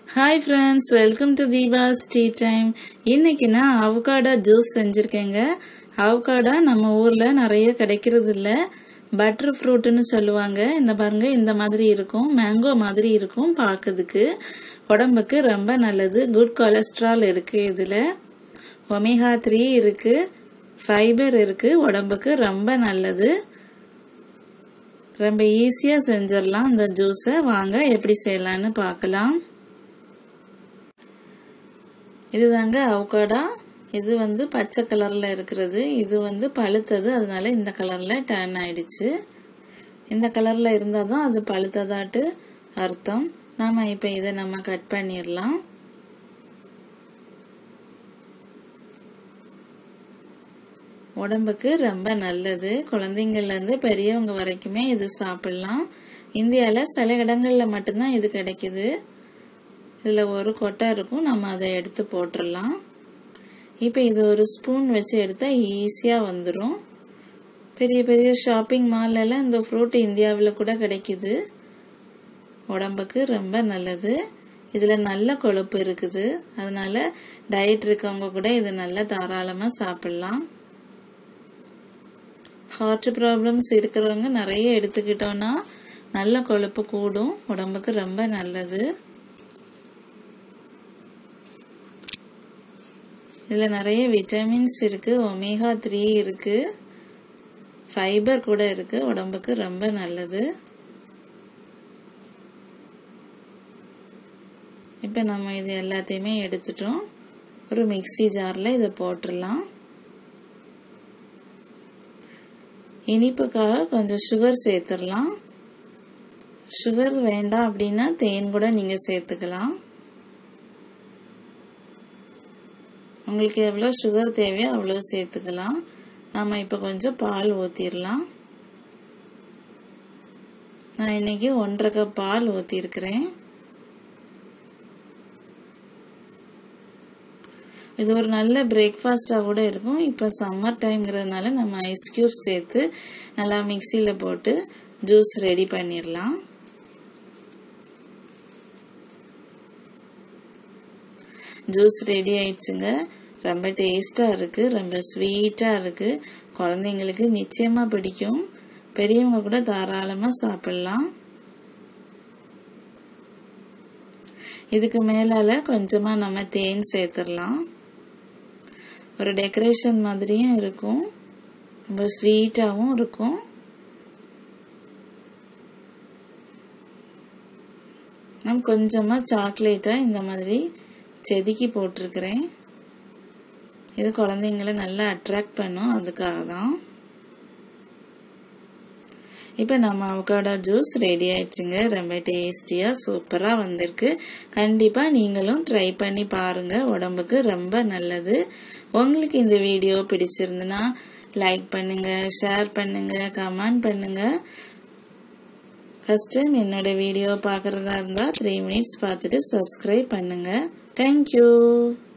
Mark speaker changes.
Speaker 1: hi friends welcome to Deepa's tea time இன்னைக்கு நான் avocado juice செஞ்சுருக்கேங்க avocado நம்ம ஊரில் நிறைய கிடைக்கிறது இல்லை பட்டர் ஃப்ரூட்டுன்னு சொல்லுவாங்க இந்த பாருங்க இந்த மாதிரி இருக்கும் மேங்கோ மாதிரி இருக்கும் பார்க்கறதுக்கு உடம்புக்கு ரொம்ப நல்லது குட் கொலஸ்ட்ரால் இருக்கு இதில் ஒமேகா த்ரீ இருக்கு ஃபைபர் இருக்கு உடம்புக்கு ரொம்ப நல்லது ரொம்ப ஈஸியாக செஞ்சிடலாம் இந்த ஜூஸை வாங்க எப்படி செய்யலான்னு பார்க்கலாம் இதுதாங்க அவகாடா இது வந்து பச்சை கலரில் இருக்கிறது இது வந்து பழுத்தது அதனால இந்த கலரில் டர்ன் ஆயிடுச்சு இந்த கலரில் இருந்தால் தான் அது பழுத்ததாட்டு அர்த்தம் நாம் இப்போ இதை நம்ம கட் பண்ணிடலாம் உடம்புக்கு ரொம்ப நல்லது குழந்தைங்கள்லேருந்து பெரியவங்க வரைக்குமே இது சாப்பிடலாம் இந்தியாவில் சில இடங்களில் மட்டும்தான் இது கிடைக்குது இதில் ஒரு கொட்டை இருக்கும் நம்ம அதை எடுத்து போட்டுடலாம் இப்போ இது ஒரு ஸ்பூன் வச்சு எடுத்தால் ஈஸியாக வந்துடும் பெரிய பெரிய ஷாப்பிங் மால்லலாம் இந்த ஃப்ரூட் இந்தியாவில் கூட கிடைக்குது உடம்புக்கு ரொம்ப நல்லது இதில் நல்ல கொழுப்பு இருக்குது அதனால டயட் இருக்கவங்க கூட இது நல்லா தாராளமாக சாப்பிடலாம் ஹார்ட் ப்ராப்ளம்ஸ் இருக்கிறவங்க நிறைய எடுத்துக்கிட்டோன்னா நல்ல கொழுப்பு கூடும் உடம்புக்கு ரொம்ப நல்லது இதில் நிறைய விட்டமின்ஸ் இருக்கு ஒமேகா த்ரீ இருக்கு ஃபைபர் கூட இருக்கு உடம்புக்கு ரொம்ப நல்லது இப்போ நம்ம இது எல்லாத்தையுமே எடுத்துட்டோம் ஒரு மிக்சி ஜாரில் இதை போட்டுடலாம் இனிப்புக்காக கொஞ்சம் சுகர் சேர்த்துடலாம் சுகர் வேண்டாம் அப்படின்னா தேன் கூட நீங்கள் சேர்த்துக்கலாம் உங்களுக்கு எவ்வளோ சுகர் தேவையோ அவ்வளோ சேர்த்துக்கலாம் நாம் இப்போ கொஞ்சம் பால் ஊற்றிடலாம் நான் இன்னைக்கு ஒன்றரை கப் பால் ஊற்றிருக்கிறேன் இது ஒரு நல்ல பிரேக்ஃபாஸ்டாக கூட இருக்கும் இப்போ சம்மர் டைம்ங்கிறதுனால நம்ம ஐஸ் கியூப் சேர்த்து நல்லா மிக்சியில் போட்டு ஜூஸ் ரெடி பண்ணிடலாம் ஜூஸ் ரெடி ஆயிடுச்சுங்க ரொம்ப டேஸ்டாக இருக்குது ரொம்ப ஸ்வீட்டாக இருக்குது குழந்தைங்களுக்கு நிச்சயமாக பிடிக்கும் பெரியவங்க கூட தாராளமாக சாப்பிட்லாம் இதுக்கு மேலால கொஞ்சமாக நம்ம தேன் சேர்த்துடலாம் ஒரு டெக்கரேஷன் மாதிரியும் இருக்கும் ரொம்ப ஸ்வீட்டாகவும் இருக்கும் நான் கொஞ்சமாக சாக்லேட்டாக இந்த மாதிரி செதுக்கி போட்டிருக்கிறேன் இது குழந்தைங்கள நல்லா அட்ராக்ட் பண்ணும் அதுக்காக தான் இப்போ நம்ம அவகாடோ ஜூஸ் ரெடி ஆயிடுச்சுங்க ரொம்ப டேஸ்டியாக சூப்பராக வந்திருக்கு கண்டிப்பாக நீங்களும் ட்ரை பண்ணி பாருங்கள் உடம்புக்கு ரொம்ப நல்லது உங்களுக்கு இந்த வீடியோ பிடிச்சிருந்துன்னா லைக் பண்ணுங்க ஷேர் பண்ணுங்க கமெண்ட் பண்ணுங்க ஃபர்ஸ்ட் டைம் என்னோட வீடியோ பார்க்குறதா இருந்தால் த்ரீ மினிட்ஸ் பார்த்துட்டு சப்ஸ்கிரைப் பண்ணுங்க தேங்க்யூ